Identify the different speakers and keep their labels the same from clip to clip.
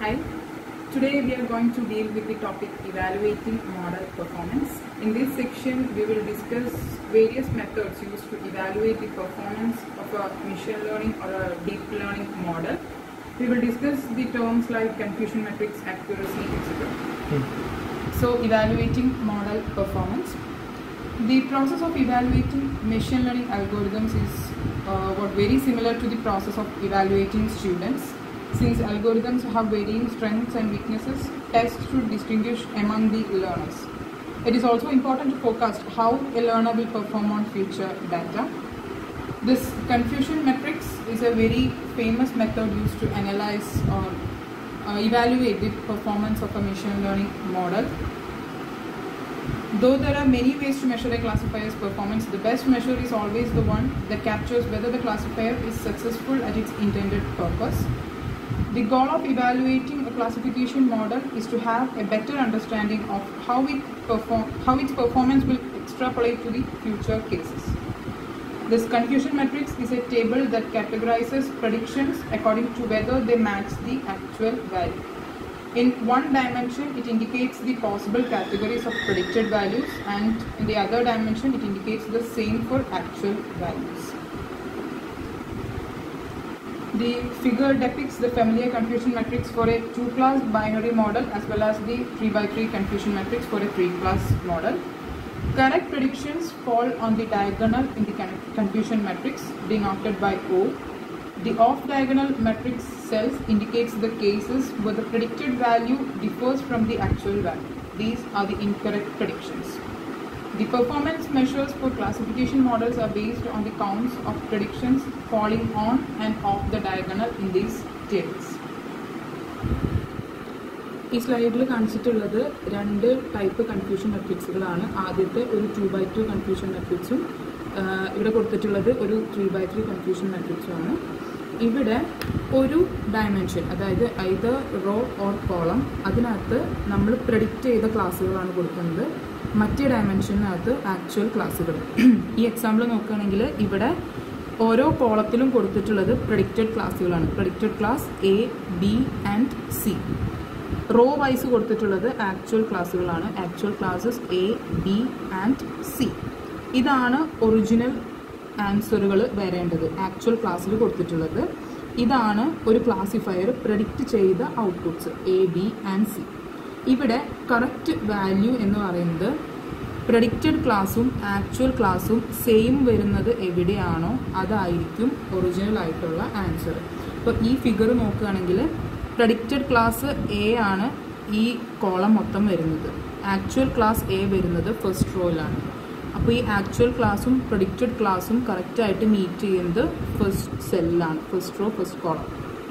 Speaker 1: Hi, today we are going to deal with the topic evaluating model performance. In this section, we will discuss various methods used to evaluate the performance of a machine learning or a deep learning model. We will discuss the terms like confusion matrix, accuracy, etc. So, evaluating model performance. The process of evaluating machine learning algorithms is uh, what very similar to the process of evaluating students. Since algorithms have varying strengths and weaknesses, tests should distinguish among the learners. It is also important to forecast how a learner will perform on future data. This confusion matrix is a very famous method used to analyze or uh, evaluate the performance of a machine learning model. Though there are many ways to measure a classifier's performance, the best measure is always the one that captures whether the classifier is successful at its intended purpose. The goal of evaluating a classification model is to have a better understanding of how it perform how its performance will extrapolate to the future cases. This confusion matrix is a table that categorizes predictions according to whether they match the actual value. In one dimension, it indicates the possible categories of predicted values, and in the other dimension, it indicates the same for actual values. The figure depicts the familiar confusion matrix for a two-class binary model as well as the 3 by 3 confusion matrix for a three-class model. Correct predictions fall on the diagonal in the con- confusion matrix denoted by O. The off-diagonal matrix cells indicates the cases where the predicted value differs from the actual value. These are the incorrect predictions. The performance measures for classification models are based on the counts of predictions falling on and off the diagonal in these tables. ഈ സ്ലൈഡിൽ കാണിച്ചിട്ടുള്ളത് രണ്ട് type confusion മെട്രിക്സുകളാണ് ആദ്യത്തെ ഒരു two by two confusion മെട്രിക്സും ഇവിടെ കൊടുത്തിട്ടുള്ളത് ഒരു ത്രീ ബൈ ത്രീ കൺഫ്യൂഷൻ മെട്രിക്സും ആണ് ഇവിടെ ഒരു ഡയമെൻഷൻ അതായത് ഐദർ റോ ഓർ കോളം അതിനകത്ത് നമ്മൾ പ്രഡിക്റ്റ് ചെയ്ത ക്ലാസ്സുകളാണ് കൊടുക്കുന്നത് മറ്റേ ഡയമെൻഷനകത്ത് ആക്ച്വൽ ക്ലാസ്സുകൾ ഈ എക്സാമ്പിൾ നോക്കുകയാണെങ്കിൽ ഇവിടെ ഓരോ കോളത്തിലും കൊടുത്തിട്ടുള്ളത് പ്രഡിക്റ്റഡ് ക്ലാസ്സുകളാണ് predicted class A B and C row wise കൊടുത്തിട്ടുള്ളത് ആക്ച്വൽ ക്ലാസ്സുകളാണ് actual classes A B and C ഇതാണ് ഒറിജിനൽ ആൻസറുകൾ വരേണ്ടത് ആക്ച്വൽ ക്ലാസ്സിൽ കൊടുത്തിട്ടുള്ളത് ഇതാണ് ഒരു ക്ലാസിഫയർ പ്രഡിക്റ്റ് ചെയ്ത outputs A B and C ഇവിടെ കറക്റ്റ് വാല്യൂ എന്ന് പറയുന്നത് പ്രഡിക്റ്റഡ് ക്ലാസ്സും ആക്ച്വൽ ക്ലാസ്സും സെയിം വരുന്നത് എവിടെയാണോ അതായിരിക്കും ഒറിജിനൽ ആയിട്ടുള്ള ആൻസർ അപ്പോൾ ഈ ഫിഗർ നോക്കുകയാണെങ്കിൽ പ്രഡിക്റ്റഡ് ക്ലാസ് എ ആണ് ഈ കോളം മൊത്തം വരുന്നത് ആക്ച്വൽ ക്ലാസ് എ വരുന്നത് ഫസ്റ്റ് റോയിലാണ് അപ്പോൾ ഈ ആക്ച്വൽ ക്ലാസ്സും പ്രഡിക്റ്റഡ് ക്ലാസ്സും കറക്റ്റായിട്ട് മീറ്റ് ചെയ്യുന്നത് ഫസ്റ്റ് സെല്ലാണ് ഫസ്റ്റ് റോ ഫസ്റ്റ് കോളം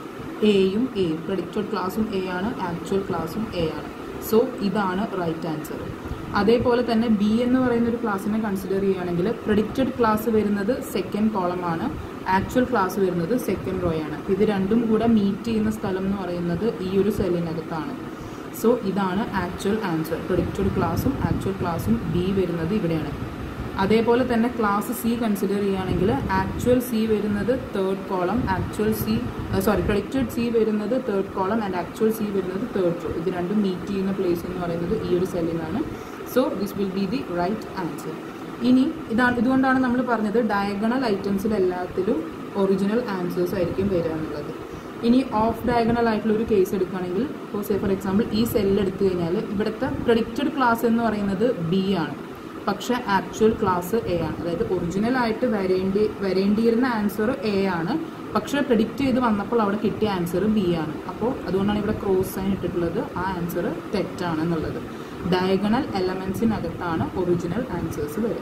Speaker 1: എയും എയും പ്രഡിക്റ്റഡ് ക്ലാസ്സും എ ആണ് ആക്ച്വൽ ക്ലാസ്സും എ ആണ് സോ ഇതാണ് റൈറ്റ് ആൻസർ അതേപോലെ തന്നെ ബി എന്ന് പറയുന്ന ഒരു ക്ലാസ്സിനെ കൺസിഡർ ചെയ്യുകയാണെങ്കിൽ പ്രഡിക്റ്റഡ് ക്ലാസ് വരുന്നത് സെക്കൻഡ് കോളമാണ് ആക്ച്വൽ ക്ലാസ് വരുന്നത് സെക്കൻഡ് റോ ആണ് ഇത് രണ്ടും കൂടെ മീറ്റ് ചെയ്യുന്ന സ്ഥലം എന്ന് പറയുന്നത് ഈ ഒരു സെല്ലിനകത്താണ് സോ ഇതാണ് ആക്ച്വൽ ആൻസർ പ്രഡിക്റ്റഡ് ക്ലാസ്സും ആക്ച്വൽ ക്ലാസ്സും ബി വരുന്നത് ഇവിടെയാണ് അതേപോലെ തന്നെ ക്ലാസ് സി കൺസിഡർ ചെയ്യുകയാണെങ്കിൽ ആക്ച്വൽ സി വരുന്നത് third column actual C sorry predicted C വരുന്നത് third column and actual C വരുന്നത് തേർഡ് റോ ഇത് രണ്ടും മീറ്റ് ചെയ്യുന്ന പ്ലേസ് എന്ന് പറയുന്നത് ഈ ഒരു സെല്ലിനാണ് so this will be the right answer ഇനി ഇതാണ് ഇതുകൊണ്ടാണ് നമ്മൾ പറഞ്ഞത് ഡയഗണൽ ഐറ്റംസിൽ എല്ലാത്തിലും ഒറിജിനൽ ആൻസേഴ്സ് ആയിരിക്കും വരിക എന്നുള്ളത് ഇനി ഓഫ് ഡയഗണൽ ആയിട്ടുള്ള ഒരു കേസ് എടുക്കുകയാണെങ്കിൽ ഇപ്പോൾ സേ ഫോർ എക്സാമ്പിൾ ഈ സെല്ല് എടുത്തു കഴിഞ്ഞാൽ ഇവിടുത്തെ പ്രഡിക്റ്റഡ് ക്ലാസ് എന്ന് പറയുന്നത് ബി ആണ് പക്ഷേ ആക്ച്വൽ ക്ലാസ് എ ആണ് അതായത് ഒറിജിനൽ ആയിട്ട് വരേണ്ടി വരേണ്ടിയിരുന്ന ആൻസർ എ ആണ് പക്ഷേ പ്രെഡിക്റ്റ് ചെയ്ത് വന്നപ്പോൾ അവിടെ കിട്ടിയ ആൻസർ ബി ആണ് അപ്പോൾ അതുകൊണ്ടാണ് ഇവിടെ ക്രോസ് സൈൻ ഇട്ടിട്ടുള്ളത് ആ ആൻസർ തെറ്റാണ് എന്നുള്ളത് ഡയഗണൽ എലമെൻസിനകത്താണ് ഒറിജിനൽ ആൻസേഴ്സ് വരിക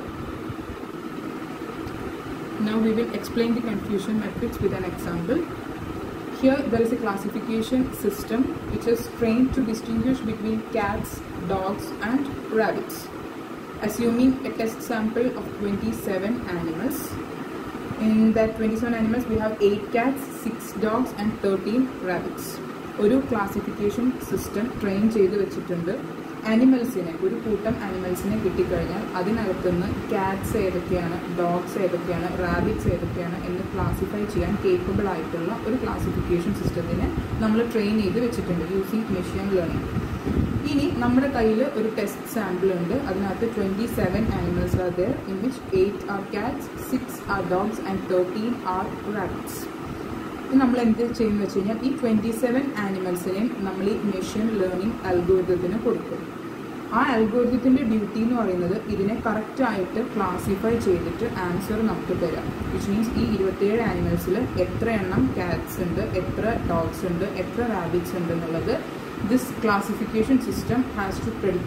Speaker 1: Now we will explain the confusion matrix with an example. Here there is a classification system which is trained to distinguish between cats, dogs and rabbits. Assuming a test sample of 27 animals. In that 27 animals we have 8 cats, 6 dogs and 13 rabbits. ഒരു classification system train ചെയ്ത് വെച്ചിട്ടുണ്ട് അനിമൽസിനെ ഒരു കൂട്ടം അനിമൽസിനെ കിട്ടിക്കഴിഞ്ഞാൽ അതിനകത്തുനിന്ന് Katz ഏതൊക്കെയാണ് dogs ഏതൊക്കെയാണ് rabbits ഏതൊക്കെയാണ് എന്ന് ക്ലാസിഫൈ ചെയ്യാൻ കേപ്പബിൾ ആയിട്ടുള്ള ഒരു ക്ലാസിഫിക്കേഷൻ സിസ്റ്റത്തിനെ നമ്മൾ ട്രെയിൻ ചെയ്ത് വെച്ചിട്ടുണ്ട് യൂസിങ് മെഷീൻ ലേണിംഗ് ഇനി നമ്മുടെ കയ്യിൽ ഒരു ടെസ്റ്റ് സാമ്പിൾ ഉണ്ട് അതിനകത്ത് twenty seven animals are there in which eight are cats six are dogs and thirteen are rabbits ഇത് നമ്മൾ എന്ത് ചെയ്യുന്ന വെച്ച് കഴിഞ്ഞാൽ ഈ ട്വൻറ്റി സെവൻ ആനിമൽസിനെയും നമ്മൾ ഈ മെഷീൻ ലേണിംഗ് അൽഗോരിതത്തിന് കൊടുക്കും ആ അൽഗോരിതത്തിൻ്റെ ഡ്യൂട്ടി എന്ന് പറയുന്നത് ഇതിനെ കറക്റ്റായിട്ട് ക്ലാസിഫൈ ചെയ്തിട്ട് ആൻസർ നമുക്ക് തരാം വിച്ച് മീൻസ് ഈ ഇരുപത്തേഴ് ആനിമൽസിൽ എത്ര എണ്ണം കാറ്റ്സ് ഉണ്ട് എത്ര ഡോഗ്സ് ഉണ്ട് എത്ര റാബിറ്റ്സ് ഉണ്ട് എന്നുള്ളത് this classification system has to predict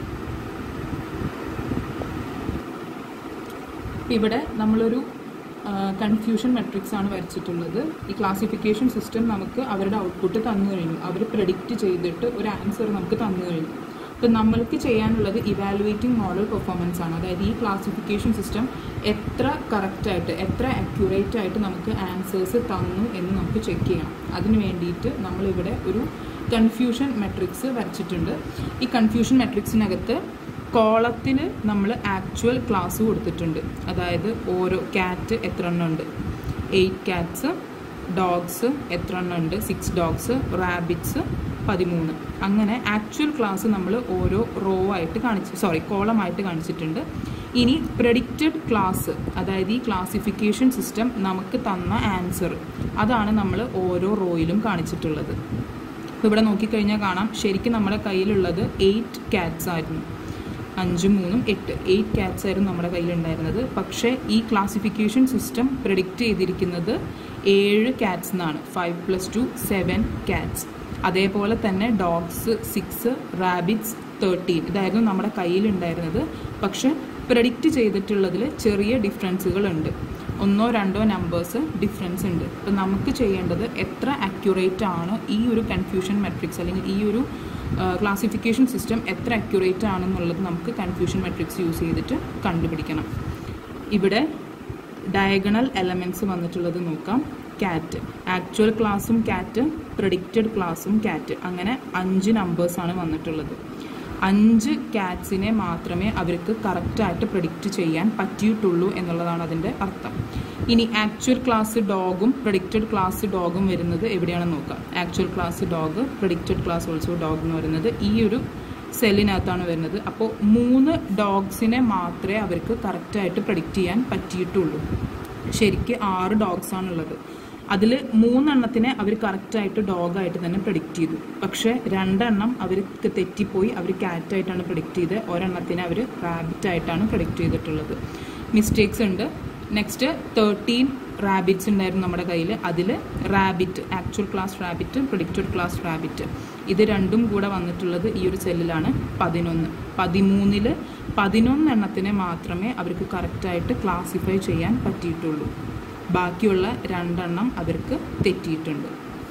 Speaker 1: ഇവിടെ നമ്മളൊരു കൺഫ്യൂഷൻ മെട്രിക്സ് ആണ് വരച്ചിട്ടുള്ളത് ഈ ക്ലാസിഫിക്കേഷൻ സിസ്റ്റം നമുക്ക് അവരുടെ ഔട്ട്പുട്ട് തന്നു കഴിഞ്ഞു അവർ പ്രഡിക്റ്റ് ചെയ്തിട്ട് ഒരു ആൻസർ നമുക്ക് തന്നു കഴിഞ്ഞു അപ്പം നമ്മൾക്ക് ചെയ്യാനുള്ളത് ഇവാലുവേറ്റിംഗ് മോഡൽ പെർഫോമൻസ് ആണ് അതായത് ഈ ക്ലാസിഫിക്കേഷൻ സിസ്റ്റം എത്ര കറക്റ്റായിട്ട് എത്ര അക്യുറേറ്റ് ആയിട്ട് നമുക്ക് ആൻസേഴ്സ് തന്നു എന്ന് നമുക്ക് ചെക്ക് ചെയ്യണം അതിന് വേണ്ടിയിട്ട് നമ്മളിവിടെ ഒരു കൺഫ്യൂഷൻ മെട്രിക്സ് വരച്ചിട്ടുണ്ട് ഈ കൺഫ്യൂഷൻ മെട്രിക്സിനകത്ത് കോളത്തിന് നമ്മൾ ആക്ച്വൽ ക്ലാസ് കൊടുത്തിട്ടുണ്ട് അതായത് ഓരോ ക്യാറ്റ് എത്ര എണ്ണം ഉണ്ട് എയ്റ്റ് ക്യാറ്റ്സ് ഡോഗ്സ് എത്ര എണ്ണം ഉണ്ട് സിക്സ് ഡോഗ്സ് റാബിറ്റ്സ് പതിമൂന്ന് അങ്ങനെ ആക്ച്വൽ ക്ലാസ് നമ്മൾ ഓരോ റോ ആയിട്ട് കാണിച്ച് സോറി കോളമായിട്ട് കാണിച്ചിട്ടുണ്ട് ഇനി പ്രഡിക്റ്റഡ് ക്ലാസ് അതായത് ഈ ക്ലാസിഫിക്കേഷൻ സിസ്റ്റം നമുക്ക് തന്ന ആൻസർ അതാണ് നമ്മൾ ഓരോ റോയിലും കാണിച്ചിട്ടുള്ളത് അപ്പോൾ ഇവിടെ നോക്കിക്കഴിഞ്ഞാൽ കാണാം ശരിക്കും നമ്മുടെ കയ്യിലുള്ളത് എയ്റ്റ് ക്യാറ്റ്സ് ആയിരുന്നു അഞ്ചും മൂന്നും എട്ട് എയ്റ്റ് ക്യാറ്റ്സ് ആയിരുന്നു നമ്മുടെ കയ്യിലുണ്ടായിരുന്നത് പക്ഷേ ഈ ക്ലാസിഫിക്കേഷൻ സിസ്റ്റം പ്രഡിക്റ്റ് ചെയ്തിരിക്കുന്നത് ഏഴ് ക്യാറ്റ്സ് എന്നാണ് five plus two seven cats അതേപോലെ തന്നെ ഡോഗ്സ് സിക്സ് റാബിറ്റ്സ് തേർട്ടീൻ ഇതായിരുന്നു നമ്മുടെ കയ്യിലുണ്ടായിരുന്നത് പക്ഷെ പ്രഡിക്റ്റ് ചെയ്തിട്ടുള്ളതിൽ ചെറിയ ഡിഫറൻസുകളുണ്ട് ഒന്നോ രണ്ടോ നമ്പേഴ്സ് ഡിഫറൻസ് ഉണ്ട് അപ്പം നമുക്ക് ചെയ്യേണ്ടത് എത്ര അക്യുറേറ്റ് ആണ് ഈ ഒരു കൺഫ്യൂഷൻ മെട്രിക്സ് അല്ലെങ്കിൽ ഈ ഒരു ക്ലാസിഫിക്കേഷൻ സിസ്റ്റം എത്ര അക്യുറേറ്റ് ആണെന്നുള്ളത് നമുക്ക് കൺഫ്യൂഷൻ മെട്രിക്സ് യൂസ് ചെയ്തിട്ട് കണ്ടുപിടിക്കണം ഇവിടെ ഡയഗണൽ എലമെൻറ്റ്സ് വന്നിട്ടുള്ളത് നോക്കാം ക്യാറ്റ് ആക്ച്വൽ ക്ലാസ്സും ക്യാറ്റ് പ്രഡിക്റ്റഡ് ക്ലാസ്സും ക്യാറ്റ് അങ്ങനെ അഞ്ച് നമ്പേഴ്സാണ് വന്നിട്ടുള്ളത് അഞ്ച് ക്യാറ്റ്സിനെ മാത്രമേ അവർക്ക് കറക്റ്റായിട്ട് പ്രഡിക്റ്റ് ചെയ്യാൻ പറ്റിയിട്ടുള്ളൂ എന്നുള്ളതാണ് അതിൻ്റെ അർത്ഥം ഇനി ആക്ച്വൽ ക്ലാസ് ഡോഗും പ്രഡിക്റ്റഡ് ക്ലാസ് ഡോഗും വരുന്നത് എവിടെയാണെന്ന് നോക്കാം actual class dog predicted class also dog എന്ന് പറയുന്നത് ഈ ഒരു സെല്ലിനകത്താണ് വരുന്നത് അപ്പോൾ മൂന്ന് ഡോഗ്സിനെ മാത്രമേ അവർക്ക് കറക്റ്റായിട്ട് പ്രഡിക്റ്റ് ചെയ്യാൻ പറ്റിയിട്ടുള്ളൂ ശരിക്ക് ആറ് ഡോഗ്സ് ആണുള്ളത് അതിൽ മൂന്നെണ്ണത്തിനെ അവർ കറക്റ്റായിട്ട് ഡോഗായിട്ട് തന്നെ പ്രഡിക്റ്റ് ചെയ്തു പക്ഷേ രണ്ടെണ്ണം അവർക്ക് തെറ്റിപ്പോയി അവർ ക്യാറ്റായിട്ടാണ് പ്രഡിക്റ്റ് ചെയ്ത് ഒരെണ്ണത്തിനെ അവർ റാബിറ്റായിട്ടാണ് പ്രഡിക്റ്റ് ചെയ്തിട്ടുള്ളത് മിസ്റ്റേക്സ് ഉണ്ട് നെക്സ്റ്റ് തേർട്ടീൻ റാബിറ്റ്സ് ഉണ്ടായിരുന്നു നമ്മുടെ കയ്യിൽ അതിൽ rabbit actual class rabbit predicted class rabbit ഇത് രണ്ടും കൂടെ വന്നിട്ടുള്ളത് ഈ ഒരു സെല്ലിലാണ് പതിനൊന്ന് പതിമൂന്നിൽ പതിനൊന്നെണ്ണത്തിനെ മാത്രമേ അവർക്ക് കറക്റ്റായിട്ട് ക്ലാസിഫൈ ചെയ്യാൻ പറ്റിയിട്ടുള്ളൂ ബാക്കിയുള്ള രണ്ടെണ്ണം അവർക്ക് തെറ്റിയിട്ടുണ്ട്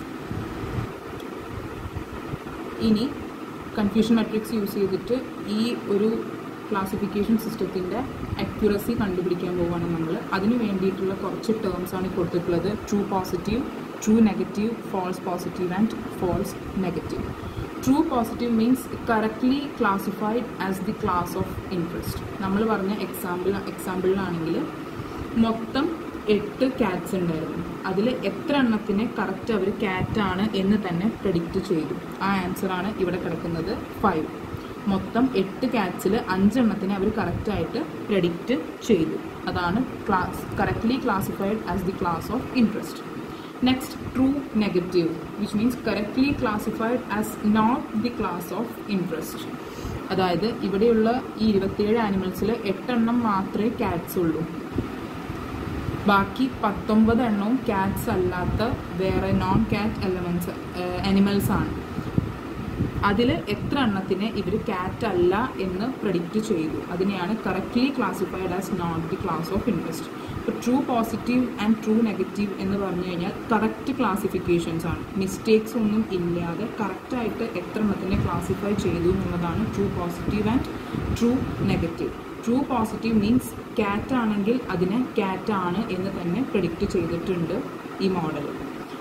Speaker 1: ഇനി കൺഫ്യൂഷൻ മെട്രിക്സ് യൂസ് ചെയ്തിട്ട് ഈ ഒരു ക്ലാസിഫിക്കേഷൻ സിസ്റ്റത്തിൻ്റെ അക്യുറസി കണ്ടുപിടിക്കാൻ പോവുകയാണ് നമ്മൾ അതിന് വേണ്ടിയിട്ടുള്ള കുറച്ച് ടേംസ് ആണ് കൊടുത്തിട്ടുള്ളത് true positive true negative false positive and false negative true positive means correctly classified as the class of interest നമ്മൾ പറഞ്ഞ എക്സാമ്പിൾ എക്സാമ്പിളിലാണെങ്കിൽ മൊത്തം എട്ട് ക്യാറ്റ്സ് ഉണ്ടായിരുന്നു അതിൽ എത്ര എണ്ണത്തിനെ കറക്റ്റ് അവർ ക്യാറ്റാണ് എന്ന് തന്നെ പ്രഡിക്റ്റ് ചെയ്തു ആ ആൻസറാണ് ഇവിടെ കിടക്കുന്നത് ഫൈവ് മൊത്തം എട്ട് ക്യാറ്റ്സിൽ അഞ്ചെണ്ണത്തിനെ അവർ കറക്റ്റായിട്ട് പ്രഡിക്റ്റ് ചെയ്തു അതാണ് class correctly classified as the class of interest next true negative which means correctly classified as not the class of interest അതായത് ഇവിടെയുള്ള ഈ ഇരുപത്തിയേഴ് ആനിമൽസിൽ എട്ടെണ്ണം മാത്രമേ ക്യാറ്റ്സ് ഉള്ളൂ ബാക്കി പത്തൊമ്പത് എണ്ണവും ക്യാറ്റ്സ് അല്ലാത്ത വേറെ നോൺ ക്യാറ്റ് എലമെൻറ്റ്സ് അനിമൽസ് ആണ് അതിൽ എത്ര എണ്ണത്തിനെ ഇവർ ക്യാറ്റ് അല്ല എന്ന് പ്രഡിക്റ്റ് ചെയ്തു അതിനെയാണ് correctly classified as not the class of interest ഇപ്പോൾ true positive and true negative എന്ന് പറഞ്ഞു കഴിഞ്ഞാൽ കറക്റ്റ് ക്ലാസിഫിക്കേഷൻസ് ആണ് മിസ്റ്റേക്സ് ഒന്നും ഇല്ലാതെ കറക്റ്റായിട്ട് എത്ര എണ്ണത്തിനെ ക്ലാസിഫൈ ചെയ്തു എന്നുള്ളതാണ് true positive and true negative true positive means cat ആണെങ്കിൽ അതിനെ ക്യാറ്റ് ആണ് എന്ന് തന്നെ പ്രഡിക്റ്റ് ചെയ്തിട്ടുണ്ട് ഈ മോഡൽ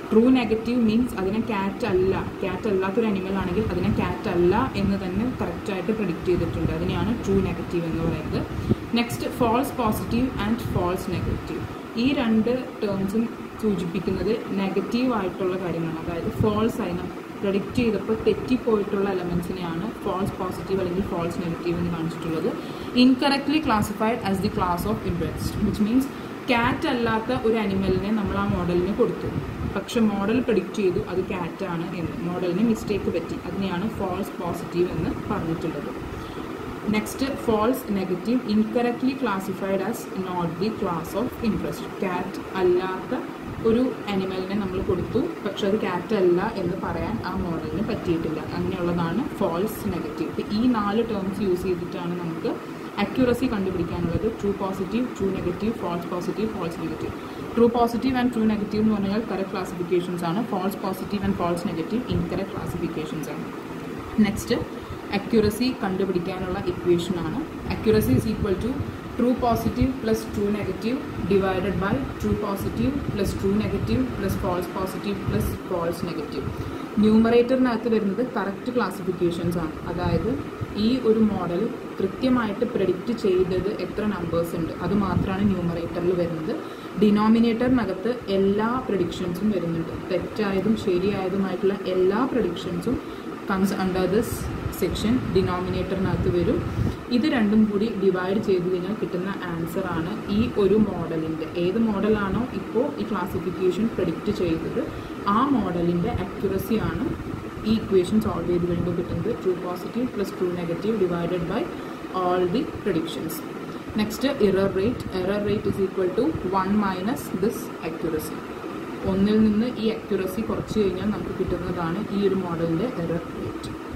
Speaker 1: ട്രൂ നെഗറ്റീവ് മീൻസ് അതിനെ ക്യാറ്റ് അല്ല ക്യാറ്റ് അല്ലാത്തൊരു അനിമൽ ആണെങ്കിൽ അതിനെ ക്യാറ്റ് അല്ല എന്ന് തന്നെ കറക്റ്റായിട്ട് പ്രിഡിക്റ്റ് ചെയ്തിട്ടുണ്ട് അതിനെയാണ് ട്രൂ നെഗറ്റീവ് എന്ന് പറയുന്നത് next false positive and false negative ഈ രണ്ട് ടേംസും സൂചിപ്പിക്കുന്നത് നെഗറ്റീവ് ആയിട്ടുള്ള കാര്യങ്ങളാണ് അതായത് ഫോൾസ് ആയി പ്രഡിക്റ്റ് ചെയ്തപ്പോൾ തെറ്റിപ്പോയിട്ടുള്ള എലമെൻസിനെയാണ് ഫോൾസ് പോസിറ്റീവ് അല്ലെങ്കിൽ ഫോൾസ് നെഗറ്റീവ് എന്ന് കാണിച്ചിട്ടുള്ളത് incorrectly classified as the class of interest which means cat അല്ലാത്ത ഒരു അനിമലിനെ നമ്മൾ ആ മോഡലിന് കൊടുത്തു പക്ഷെ മോഡൽ പ്രഡിക്റ്റ് ചെയ്തു അത് ക്യാറ്റാണ് എന്ന് മോഡലിന് മിസ്റ്റേക്ക് പറ്റി അതിനെയാണ് ഫോൾസ് പോസിറ്റീവ് എന്ന് പറഞ്ഞിട്ടുള്ളത് next false negative incorrectly classified as not the class of interest cat അല്ലാത്ത ഒരു അനിമലിനെ നമ്മൾ കൊടുത്തു പക്ഷെ അത് ക്യാറ്റ് അല്ല എന്ന് പറയാൻ ആ മോഡലിന് പറ്റിയിട്ടില്ല അങ്ങനെയുള്ളതാണ് ഫോൾസ് നെഗറ്റീവ് ഈ നാല് ടേംസ് യൂസ് ചെയ്തിട്ടാണ് നമുക്ക് അക്യൂറസി കണ്ടുപിടിക്കാനുള്ളത് true positive true negative false positive false negative true positive and true negative എന്ന് പറഞ്ഞാൽ കറക്റ്റ് ക്ലാസിഫിക്കേഷൻസ് ആണ് false positive and false negative incorrect classifications ആണ് നെക്സ്റ്റ് അക്യൂറസി കണ്ടുപിടിക്കാനുള്ള ഇക്വേഷൻ ആണ് accuracy is equal to true positive plus true negative divided by true positive plus true negative plus false positive plus false negative ന്യൂമറേറ്ററിനകത്ത് വരുന്നത് correct classifications ആണ് അതായത് ഈ ഒരു model കൃത്യമായിട്ട് പ്രെഡിക്റ്റ് ചെയ്തത് എത്ര നമ്പേഴ്സ് ഉണ്ട് അത് മാത്രമാണ് ന്യൂമറേറ്ററിൽ വരുന്നത് ഡിനോമിനേറ്ററിനകത്ത് എല്ലാ പ്രഡിക്ഷൻസും വരുന്നുണ്ട് തെറ്റായതും ശരിയായതുമായിട്ടുള്ള എല്ലാ പ്രഡിക്ഷൻസും കംസ് അണ്ടർ ദിസ് സെക്ഷൻ ഡിനോമിനേറ്ററിനകത്ത് വരും ഇത് രണ്ടും കൂടി ഡിവൈഡ് ചെയ്ത് കഴിഞ്ഞാൽ കിട്ടുന്ന ആൻസർ ആണ് ഈ ഒരു മോഡലിൻ്റെ ഏത് മോഡലാണോ ഇപ്പോൾ ഈ ക്ലാസിഫിക്കേഷൻ പ്രെഡിക്റ്റ് ചെയ്തത് ആ മോഡലിൻ്റെ അക്യുറസി ആണ് ഈ ഇക്വേഷൻ സോൾവ് ചെയ്ത് കഴിയുമ്പോൾ കിട്ടുന്നത് true positive plus true negative divided by all the predictions next error rate error rate is equal to one minus this accuracy ഒന്നിൽ നിന്ന് ഈ അക്യുറസി കുറച്ച് കഴിഞ്ഞാൽ നമുക്ക് കിട്ടുന്നതാണ് ഈ ഒരു മോഡലിൻ്റെ എറർ റേറ്റ്